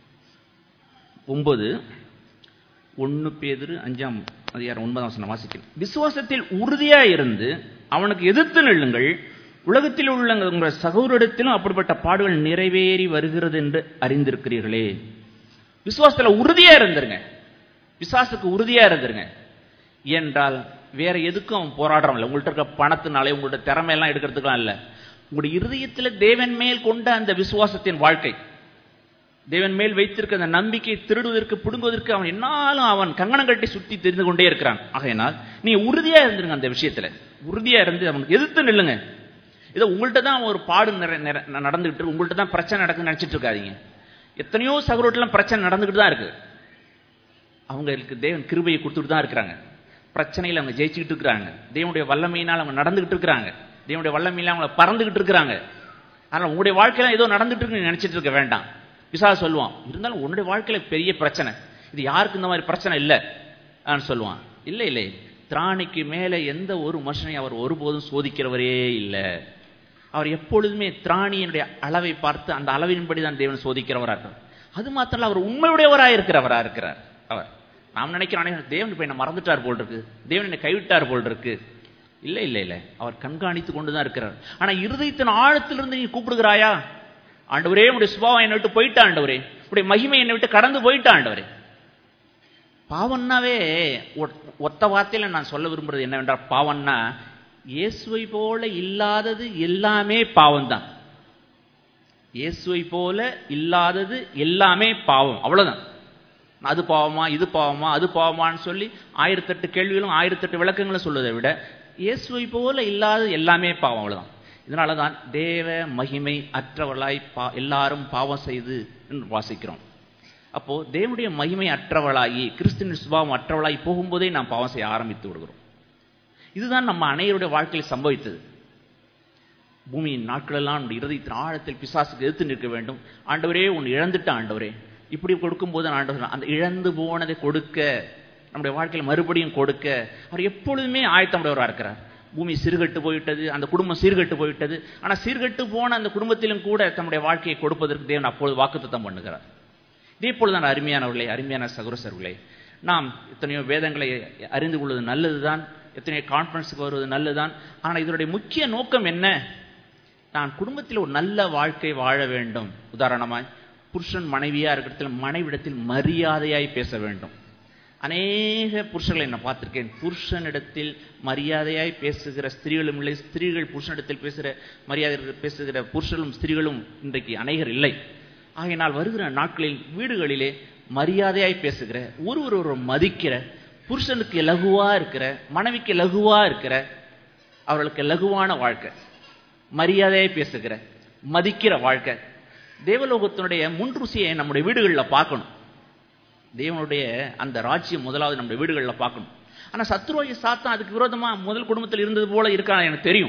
ஒன்பது ஒன்று பேதர் அஞ்சாம் அதிகாரம் ஒன்பதாம் வசனம் வாசிக்கிறேன் விசுவாசத்தில் உறுதியா இருந்து அவனுக்கு எதிர்த்து நில்லுங்கள் உலகத்தில் உள்ள உங்கள் சகோதரிடத்திலும் அப்படிப்பட்ட பாடுகள் நிறைவேறி வருகிறது என்று அறிந்திருக்கிறீர்களே விசுவாசத்துல உறுதியா இருந்துருங்க விசுவாசத்துக்கு உறுதியா இருந்துருங்க என்றால் வேற எதுக்கும் அவன் போராடுறான் இல்லை உங்கள்ட்ட இருக்க பணத்தினாலே உங்களோட திறமையெல்லாம் எடுக்கிறதுக்கெல்லாம் இல்லை உங்களுடைய இருதயத்துல தேவன் மேல் கொண்ட அந்த விசுவாசத்தின் வாழ்க்கை தேவன் மேல் வைத்திருக்க அந்த நம்பிக்கையை திருடுவதற்கு பிடுங்குவதற்கு அவன் என்னாலும் அவன் கங்கணம் கட்டி சுத்தி தெரிந்து கொண்டே இருக்கிறான் ஆகையினால் நீ உறுதியா இருந்துருங்க அந்த விஷயத்துல உறுதியா இருந்து அவனுக்கு எதிர்த்து நில்லுங்க இதோ உங்கள்கிட்ட தான் ஒரு பாடு நிறை நிறை நடந்துகிட்டு உங்கள்கிட்ட தான் பிரச்சனை நடக்குன்னு நினைச்சிட்டு இருக்காதீங்க எத்தனையோ சகோதரலாம் பிரச்சனை நடந்துகிட்டு தான் இருக்கு அவங்களுக்கு தேவன் கிருபையை கொடுத்துட்டு தான் இருக்கிறாங்க பிரச்சனையில் அவங்க ஜெயிச்சுக்கிட்டு இருக்கிறாங்க தேவனுடைய வல்லமையினால் அவங்க நடந்துகிட்டு இருக்கிறாங்க தேவனுடைய வல்லமையில அவங்கள பறந்துகிட்டு இருக்கிறாங்க அதனால உங்களுடைய வாழ்க்கையில ஏதோ நடந்துட்டு இருக்குன்னு நினைச்சிட்டு இருக்க வேண்டாம் விசா சொல்லுவான் இருந்தாலும் உன்னுடைய வாழ்க்கையில பெரிய பிரச்சனை இது யாருக்கு இந்த மாதிரி பிரச்சனை இல்லை சொல்லுவான் இல்லை இல்லை திராணிக்கு மேலே எந்த ஒரு மனுஷனையும் அவர் ஒருபோதும் சோதிக்கிறவரே இல்லை அவர் எப்பொழுதுமே திராணியினுடைய அளவை பார்த்து அந்த அளவின்படி தான் தேவன் சோதிக்கிறவராக இருக்கிறார் அது மாத்திரம் அவர் உண்மையுடையவராக இருக்கிறவராக இருக்கிறார் அவர் நாம் நினைக்கிறோம் தேவன் இப்போ என்ன மறந்துட்டார் போல் இருக்கு தேவன் என்னை கைவிட்டார் போல் இருக்கு இல்லை இல்லை இல்லை அவர் கண்காணித்து கொண்டு தான் இருக்கிறார் ஆனா இருதயத்தின் ஆழத்திலிருந்து நீ கூப்பிடுகிறாயா ஆண்டவரே உடைய சுபாவம் என்னை விட்டு போயிட்டா ஆண்டவரே உடைய மகிமை என்னை விட்டு கடந்து போயிட்டா ஆண்டவரே பாவம்னாவே ஒத்த வார்த்தையில நான் சொல்ல விரும்புறது என்னவென்றால் பாவம்னா இயேசுவை போல இல்லாதது எல்லாமே பாவம் தான் இயேசுவை போல இல்லாதது எல்லாமே பாவம் அவ்வளவுதான் அது பாவமா இது பாவமா அது பாவமான்னு சொல்லி ஆயிரத்தெட்டு கேள்விகளும் ஆயிரத்தெட்டு விளக்கங்களும் சொல்வதை விட இயேசுவை போல இல்லாதது எல்லாமே பாவம் அவ்வளவுதான் இதனால தான் தேவ மகிமை அற்றவளாய் பா எல்லாரும் பாவம் செய்து வாசிக்கிறோம் அப்போ தேவனுடைய மகிமை அற்றவளாகி கிறிஸ்துவின் சுபாவம் அற்றவளாகி போகும்போதே நாம் பாவம் செய்ய ஆரம்பித்து விடுகிறோம் இதுதான் நம்ம அனைவருடைய வாழ்க்கையில் சம்பவித்தது பூமியின் நாட்களெல்லாம் நம்முடைய இருதயத்தின் ஆழத்தில் பிசாசுக்கு எதிர்த்து நிற்க வேண்டும் ஆண்டவரே உன் இழந்துட்ட ஆண்டவரே இப்படி கொடுக்கும்போது ஆண்டவர் அந்த இழந்து போனதை கொடுக்க நம்முடைய வாழ்க்கையில் மறுபடியும் கொடுக்க அவர் எப்பொழுதுமே ஆயத்தமுடையவராக இருக்கிறார் பூமி சீர்கெட்டு போயிட்டது அந்த குடும்பம் சீர்கெட்டு போயிட்டது ஆனால் சீர்கெட்டு போன அந்த குடும்பத்திலும் கூட தம்முடைய வாழ்க்கையை கொடுப்பதற்கு தேவன் அப்பொழுது வாக்குத்தத்தம் பண்ணுகிறார் இதே போலதான் அருமையானவர்களே அருமையான சகுரசர்களே நாம் எத்தனையோ வேதங்களை அறிந்து கொள்வது நல்லதுதான் எத்தனையோ கான்ஃபரன்ஸுக்கு வருவது நல்லதுதான் ஆனால் இதனுடைய முக்கிய நோக்கம் என்ன நான் குடும்பத்தில் ஒரு நல்ல வாழ்க்கை வாழ வேண்டும் உதாரணமாய் புருஷன் மனைவியா இருக்கிறதுல மனைவிடத்தில் மரியாதையாய் பேச வேண்டும் அநேக புருஷர்களை நான் பார்த்திருக்கேன் புருஷனிடத்தில் மரியாதையாய் பேசுகிற ஸ்திரீகளும் இல்லை ஸ்திரீகள் புருஷனிடத்தில் பேசுகிற மரியாதை பேசுகிற புருஷர்களும் ஸ்திரீகளும் இன்றைக்கு அநேகர் இல்லை ஆகையினால் வருகிற நாட்களில் வீடுகளிலே மரியாதையாய் பேசுகிற ஒருவர் ஒரு மதிக்கிற புருஷனுக்கு லகுவா இருக்கிற மனைவிக்கு லகுவா இருக்கிற அவர்களுக்கு லகுவான வாழ்க்கை மரியாதையாய் பேசுகிற மதிக்கிற வாழ்க்கை தேவலோகத்தினுடைய முன்ருசியை நம்முடைய வீடுகளில் பார்க்கணும் தேவனுடைய அந்த ராஜ்யம் முதலாவது நம்முடைய வீடுகளில் பார்க்கணும் ஆனால் சத்ருவாயி சாத்தான் அதுக்கு விரோதமாக முதல் குடும்பத்தில் இருந்தது போல இருக்கான்னு எனக்கு தெரியும்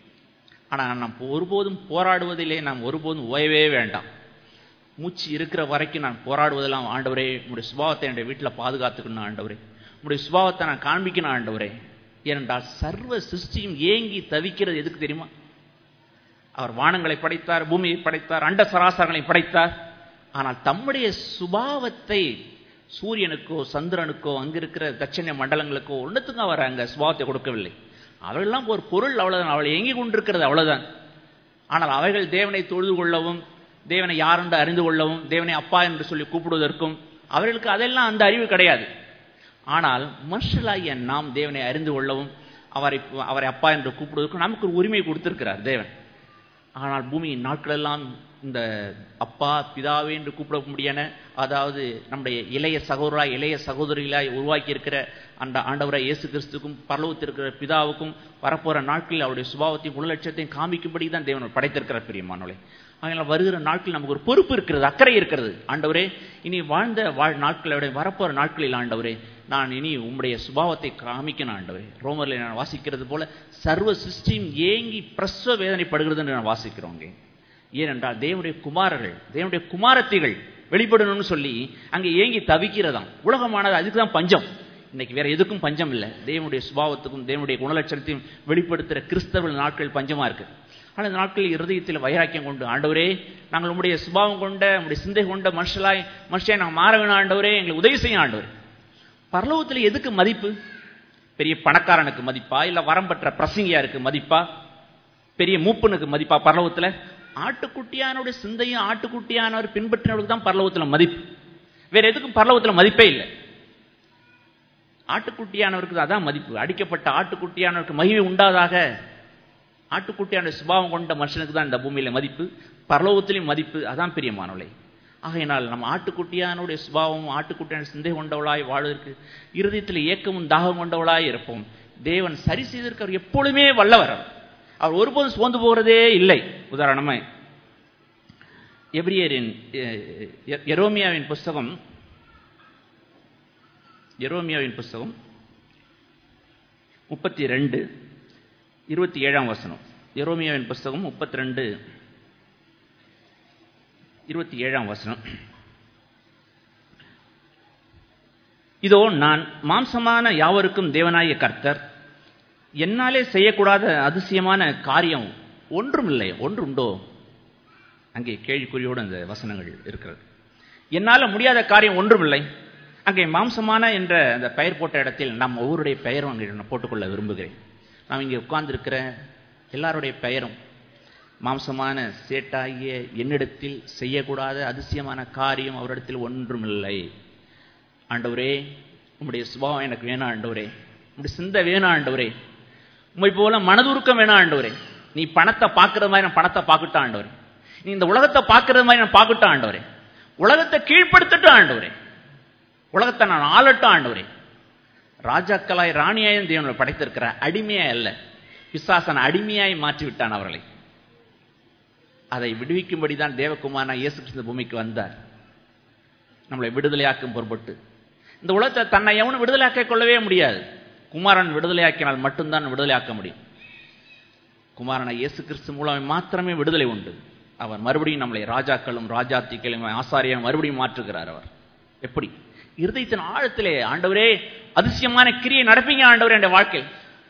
ஆனால் நாம் ஒருபோதும் போராடுவதிலே நாம் ஒருபோதும் ஓயவே வேண்டாம் மூச்சு இருக்கிற வரைக்கும் நான் போராடுவதெல்லாம் ஆண்டவரே உங்களுடைய சுபாவத்தை என்னுடைய வீட்டில் பாதுகாத்துக்கணும் ஆண்டவரே உங்களுடைய சுபாவத்தை நான் காண்பிக்கணும் ஆண்டவரே ஏனென்றால் சர்வ சிருஷ்டியும் ஏங்கி தவிக்கிறது எதுக்கு தெரியுமா அவர் வானங்களை படைத்தார் பூமியை படைத்தார் அண்ட சராசரங்களை படைத்தார் ஆனால் தம்முடைய சுபாவத்தை சூரியனுக்கோ சந்திரனுக்கோ அங்கிருக்கிற தட்சண மண்டலங்களுக்கோ ஒன்றுத்துக்கும் அவர் அங்கே சுபாவத்தை கொடுக்கவில்லை அவர்களெல்லாம் ஒரு பொருள் அவ்வளவுதான் அவள் எங்கி கொண்டிருக்கிறது அவ்வளவுதான் ஆனால் அவைகள் தேவனை தொழுது கொள்ளவும் தேவனை யார் என்று அறிந்து கொள்ளவும் தேவனை அப்பா என்று சொல்லி கூப்பிடுவதற்கும் அவர்களுக்கு அதெல்லாம் அந்த அறிவு கிடையாது ஆனால் மனுஷலாகிய நாம் தேவனை அறிந்து கொள்ளவும் அவரை அவரை அப்பா என்று கூப்பிடுவதற்கும் நமக்கு ஒரு உரிமை கொடுத்திருக்கிறார் தேவன் ஆனால் பூமியின் நாட்களெல்லாம் இந்த அப்பா பிதாவே என்று கூப்பிட முடியான அதாவது நம்முடைய இளைய சகோதராய் இளைய சகோதரிகளாய் உருவாக்கி இருக்கிற அந்த ஆண்டவராய் இயேசு கிறிஸ்துக்கும் பரலோகத்திற்கிற பிதாவுக்கும் வரப்போற நாட்களில் அவருடைய சுபாவத்தையும் குணலட்சத்தையும் காமிக்கும்படி தான் தேவன் படைத்திருக்கிற பிரியமானவளே அதனால் வருகிற நாட்கள் நமக்கு ஒரு பொறுப்பு இருக்கிறது அக்கறை இருக்கிறது ஆண்டவரே இனி வாழ்ந்த வாழ் நாட்களோட வரப்போற நாட்களில் ஆண்டவரே நான் இனி உம்முடைய சுபாவத்தை காமிக்கணும் ஆண்டவரே ரோமரில் நான் வாசிக்கிறது போல சர்வ சிருஷ்டியும் ஏங்கி பிரசவ வேதனைப்படுகிறது என்று நான் வாசிக்கிறோங்க ஏனென்றால் தேவனுடைய குமாரர்கள் தேவனுடைய குமாரத்திகள் வெளிப்படணும்னு சொல்லி அங்கே ஏங்கி தவிக்கிறதாம் உலகமானது அதுக்கு தான் பஞ்சம் இன்னைக்கு வேற எதுக்கும் பஞ்சம் இல்லை தேவனுடைய சுபாவத்துக்கும் தேவனுடைய குணலட்சணத்தையும் வெளிப்படுத்துகிற கிறிஸ்தவர்கள் நாட்கள் பஞ்சமா இருக்கு ஆனால் இந்த நாட்களில் இருதயத்தில் வைராக்கியம் கொண்டு ஆண்டவரே நாங்கள் உங்களுடைய சுபாவம் கொண்ட உங்களுடைய சிந்தை கொண்ட மனுஷலாய் மனுஷன் நாங்கள் மாற வேணும் ஆண்டவரே எங்களுக்கு உதவி செய்யும் ஆண்டவர் பரலோகத்தில் எதுக்கு மதிப்பு பெரிய பணக்காரனுக்கு மதிப்பா இல்ல வரம் பெற்ற பிரசங்கியாருக்கு மதிப்பா பெரிய மூப்பனுக்கு மதிப்பா பரலோகத்தில் ஆட்டுக்குட்டியானுடைய சிந்தையும் ஆட்டுக்குட்டியானவர் பின்பற்றினவருக்கு தான் பரலோகத்தில் மதிப்பு வேற எதுக்கும் பரலோகத்தில் மதிப்பே இல்லை ஆட்டுக்குட்டியானவருக்கு அதான் மதிப்பு அடிக்கப்பட்ட ஆட்டுக்குட்டியானவருக்கு மகிமை உண்டாதாக ஆட்டுக்குட்டியான சுபாவம் கொண்ட மனுஷனுக்கு தான் இந்த பூமியில மதிப்பு பரலோகத்திலையும் மதிப்பு அதான் பிரியமானவளை ஆகையினால் நம்ம ஆட்டுக்குட்டியானுடைய சுபாவமும் ஆட்டுக்குட்டியான சிந்தை கொண்டவளாய் வாழ்வதற்கு இருதயத்தில் ஏக்கமும் தாகம் கொண்டவளாய் இருப்போம் தேவன் சரி செய்திருக்கிறவர் எப்பொழுதுமே வல்லவர் அவர் ஒருபோதும் சோர்ந்து போகிறதே இல்லை உதாரணமாய் எபிரியரின் எரோமியாவின் புஸ்தகம் எரோமியாவின் புஸ்தகம் முப்பத்தி ரெண்டு இருபத்தி ஏழாம் வசனம் எரோமியாவின் புஸ்தகம் முப்பத்தி ரெண்டு இருபத்தி ஏழாம் வசனம் இதோ நான் மாம்சமான யாவருக்கும் தேவனாய கர்த்தர் என்னாலே செய்யக்கூடாத அதிசயமான காரியம் ஒன்றும் இல்லை ஒன்று உண்டோ அங்கே கேள்விக்குறியோடு அந்த வசனங்கள் இருக்கிறது என்னால் முடியாத காரியம் ஒன்றும் இல்லை அங்கே மாம்சமான என்ற அந்த பெயர் போட்ட இடத்தில் நாம் ஒவ்வொருடைய பெயரும் அங்கே நான் போட்டுக்கொள்ள விரும்புகிறேன் நாம் இங்கே உட்கார்ந்திருக்கிற எல்லாருடைய பெயரும் மாம்சமான சேட்டாகிய என்னிடத்தில் செய்யக்கூடாத அதிசயமான காரியம் அவரிடத்தில் ஒன்றுமில்லை ஆண்டவரே உம்முடைய சுபாவம் எனக்கு வேணாம் ஆண்டவரே உம்முடைய சிந்தை வேணாம் ஆண்டவரே உண்மை போல மனதுருக்கம் வேணாம் ஆண்டவரே நீ பணத்தை பார்க்கறது மாதிரி நான் பணத்தை பார்க்கட்டும் ஆண்டவரே நீ இந்த உலகத்தை பார்க்கறது மாதிரி நான் பார்க்கட்டும் ஆண்டவரே உலகத்தை கீழ்ப்படுத்தட்டும் ஆண்டவரே உலகத்தை நான் ஆளட்டும் ஆண்டவரே ராஜாக்களாய் ராணியாயும் தேவனை படைத்திருக்கிற அடிமையா அல்ல பிசாசன அடிமையாய் மாற்றி விட்டான் அவர்களை அதை விடுவிக்கும்படி தான் தேவகுமாரனா இயேசு கிறிஸ்து பூமிக்கு வந்தார் நம்மளை விடுதலையாக்கும் பொருட்பட்டு இந்த உலகத்தை தன்னை எவனும் விடுதலையாக்க கொள்ளவே முடியாது குமாரன் விடுதலையாக்கினால் மட்டும்தான் விடுதலையாக்க முடியும் குமாரனை இயேசு கிறிஸ்து மூலம் மாத்திரமே விடுதலை உண்டு அவர் மறுபடியும் நம்மளை ராஜாக்களும் ராஜாத்திகளும் ஆசாரியம் மறுபடியும் மாற்றுகிறார் அவர் எப்படி இருதயத்தின் ஆழத்திலே ஆண்டவரே அதிசயமான கிரியை நடப்பீங்க ஆண்டவரே என்ற வாழ்க்கை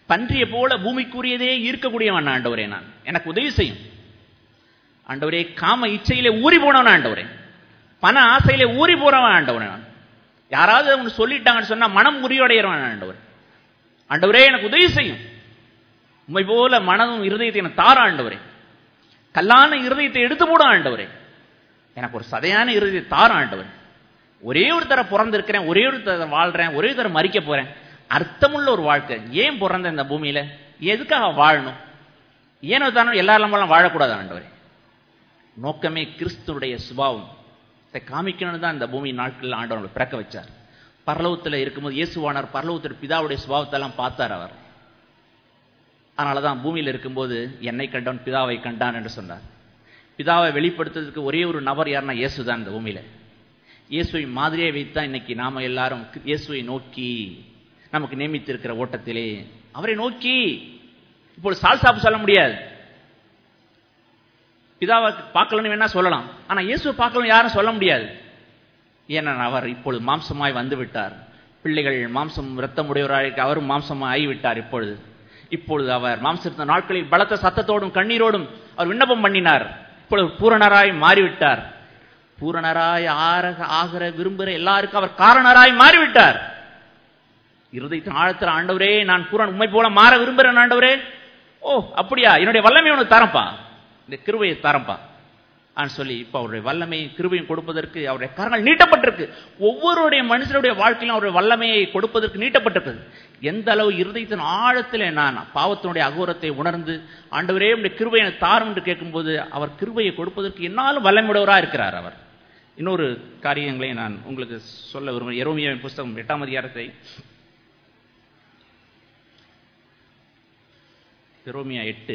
பன்றிய போல பூமிக்குரியதே இருக்கக்கூடியவன் ஆண்டவரே நான் எனக்கு உதவி செய்யும் ஆண்டவரே காம இச்சையிலே ஊறி போனவன் ஆண்டவரே பண ஆசையிலே ஊறி போறவன் ஆண்டவரே நான் யாராவது ஒன்று சொல்லிட்டாங்கன்னு சொன்னா மனம் உரியோடையிறவன் ஆண்டவர் ஆண்டவரே எனக்கு உதவி செய்யும் உண்மை போல மனதும் இருதயத்தை எனக்கு தார ஆண்டவரே கல்லான இருதயத்தை எடுத்து போட ஆண்டவரே எனக்கு ஒரு சதையான இருதயத்தை தார ஆண்டவர் ஒரே ஒரு தர பிறந்திருக்கிறேன் ஒரே ஒரு தர வாழ்றேன் ஒரே தர மறிக்க போறேன் அர்த்தமுள்ள ஒரு வாழ்க்கை ஏன் பிறந்த இந்த பூமியில எதுக்காக வாழணும் ஏனோ தானோ எல்லாரும் வாழக்கூடாது ஆண்டவரே நோக்கமே கிறிஸ்துடைய சுபாவம் இதை காமிக்கணும்னு தான் இந்த பூமி நாட்களில் ஆண்டவர் பிறக்க வச்சார் பரலோகத்தில் இருக்கும்போது இயேசுவானார் பரலோகத்தில் பிதாவுடைய சுபாவத்தெல்லாம் பார்த்தார் அவர் அதனால தான் பூமியில் இருக்கும்போது என்னை கண்டவன் பிதாவை கண்டான் என்று சொன்னார் பிதாவை வெளிப்படுத்துறதுக்கு ஒரே ஒரு நபர் யாருன்னா இயேசு தான் இந்த பூமியில இயேசுவை மாதிரியே வைத்தான் இன்னைக்கு நாம எல்லாரும் இயேசுவை நோக்கி நமக்கு நியமித்திருக்கிற ஓட்டத்திலே அவரை நோக்கி இப்பொழுது சால்சாப்பு சொல்ல முடியாது பிதாவை பார்க்கலன்னு வேணா சொல்லலாம் ஆனா இயேசுவை பார்க்கலன்னு யாரும் சொல்ல முடியாது ஏன்னா அவர் இப்பொழுது மாம்சமாய் வந்து விட்டார் பிள்ளைகள் மாம்சம் ரத்தமுடையவராக அவரும் மாம்சமாய் ஆகிவிட்டார் இப்பொழுது இப்பொழுது அவர் மாம்சத்த நாட்களில் பலத்த சத்தத்தோடும் கண்ணீரோடும் அவர் விண்ணப்பம் பண்ணினார் இப்பொழுது பூரணராய் மாறிவிட்டார் பூரணராய் ஆரக ஆகிற விரும்புகிற எல்லாருக்கும் அவர் காரணராய் மாறிவிட்டார் இருதயத்தின் ஆழத்தில் ஆண்டவரே நான் பூரண உண்மை போல மாற விரும்புகிறேன் ஆண்டவரே ஓ அப்படியா என்னுடைய வல்லமை உனக்கு தரப்பா இந்த கிருவையை தரப்பா ஆன்னு சொல்லி இப்போ அவருடைய வல்லமை கிருபையும் கொடுப்பதற்கு அவருடைய கரங்கள் நீட்டப்பட்டிருக்கு ஒவ்வொருடைய மனுஷனுடைய வாழ்க்கையிலும் அவருடைய வல்லமையை கொடுப்பதற்கு நீட்டப்பட்டிருக்கு எந்த அளவு இருதயத்தின் ஆழத்தில் நான் பாவத்தினுடைய அகோரத்தை உணர்ந்து ஆண்டவரே உடைய கிருபையை தாரும் என்று கேட்கும்போது அவர் கிருபையை கொடுப்பதற்கு என்னாலும் வல்லமுடையவராக இருக்கிறார் அவர் இன்னொரு காரியங்களை நான் உங்களுக்கு சொல்ல விரும்புகிறேன் எரோமியாவின் புஸ்தகம் எட்டாம் அதிகாரத்தை எரோமியா எட்டு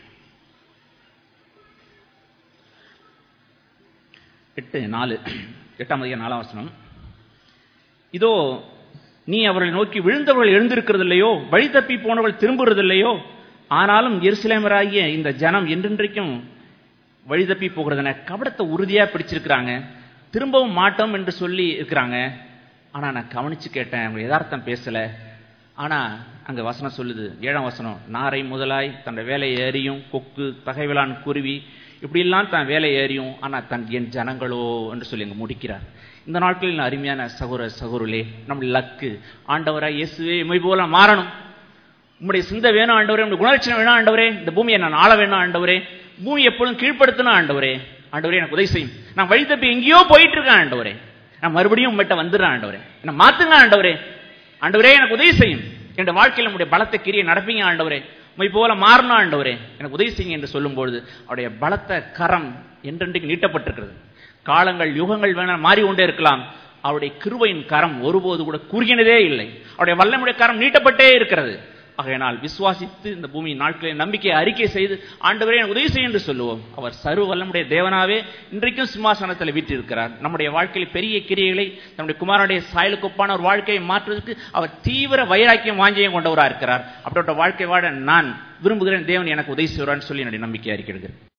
எட்டு நாலு எட்டாம் அதிகாரம் நாலாம் வசனம் இதோ நீ அவர்களை நோக்கி விழுந்தவர்கள் எழுந்திருக்கிறது இல்லையோ வழி தப்பி போனவர்கள் திரும்புறது இல்லையோ ஆனாலும் எருசலேமராகிய இந்த ஜனம் என்றென்றைக்கும் வழி தப்பி போகிறதுன கபடத்தை உறுதியா பிடிச்சிருக்கிறாங்க திரும்பவும் மாட்டோம் என்று சொல்லி இருக்கிறாங்க ஆனா நான் கவனிச்சு கேட்டேன் அவங்க யதார்த்தம் பேசல ஆனா அங்க வசனம் சொல்லுது ஏழாம் வசனம் நாரை முதலாய் தன்னுடைய வேலை ஏறியும் கொக்கு பகைவிலான் குருவி இப்படியெல்லாம் தன் வேலை ஏறியும் ஆனா தன் என் ஜனங்களோ என்று சொல்லி அங்க முடிக்கிறார் இந்த நாட்களில் அருமையான சகோர சகோருளே நம்ம லக்கு ஆண்டவராய் இயேசுவே இமை போல மாறணும் உங்களுடைய சிந்தை வேணும் ஆண்டவரே உங்களுடைய குணலட்சணம் வேணும் ஆண்டவரே இந்த பூமியை நான் ஆள வேணும் ஆண்டவரே பூமி எப்பொழுதும் கீழ்ப்படுத்தணும் ஆண்டவரே ஆண்டவரே எனக்கு உதவி செய்யும் நான் வழி தப்பி எங்கேயோ போயிட்டு இருக்கேன் ஆண்டவரே நான் மறுபடியும் உங்கள்கிட்ட வந்துடுறேன் ஆண்டவரே என்ன மாத்துங்க ஆண்டவரே ஆண்டவரே எனக்கு உதவி செய்யும் என்னுடைய வாழ்க்கையில் நம்முடைய பலத்தை கிரியை நடப்பீங்க ஆண்டவரே உண்மை போல மாறணும் ஆண்டவரே எனக்கு உதவி செய்யுங்க என்று சொல்லும்பொழுது அவருடைய பலத்த கரம் என்றென்றைக்கு நீட்டப்பட்டிருக்கிறது காலங்கள் யுகங்கள் வேணா மாறி கொண்டே இருக்கலாம் அவருடைய கிருபையின் கரம் ஒருபோது கூட குறுகினதே இல்லை அவருடைய வல்லமுடைய கரம் நீட்டப்பட்டே இருக்கிறது ஆகையினால் விசுவாசித்து இந்த பூமியின் நாட்களில் நம்பிக்கையை அறிக்கை செய்து ஆண்டவரே எனக்கு உதவி செய்யும் என்று சொல்லுவோம் அவர் சர்வ வல்லமுடைய தேவனாவே இன்றைக்கும் சிம்மாசனத்தில் வீற்றிருக்கிறார் நம்முடைய வாழ்க்கையில் பெரிய கிரியைகளை நம்முடைய குமாரனுடைய சாயலுக்கு ஒப்பான ஒரு வாழ்க்கையை மாற்றுவதற்கு அவர் தீவிர வைராக்கியம் வாஞ்சியம் கொண்டவராக இருக்கிறார் அப்படிப்பட்ட வாழ்க்கை வாழ நான் விரும்புகிறேன் தேவன் எனக்கு உதவி செய்வார்னு சொல்லி என்னுடைய நம்பிக்கை அறிக்கிறது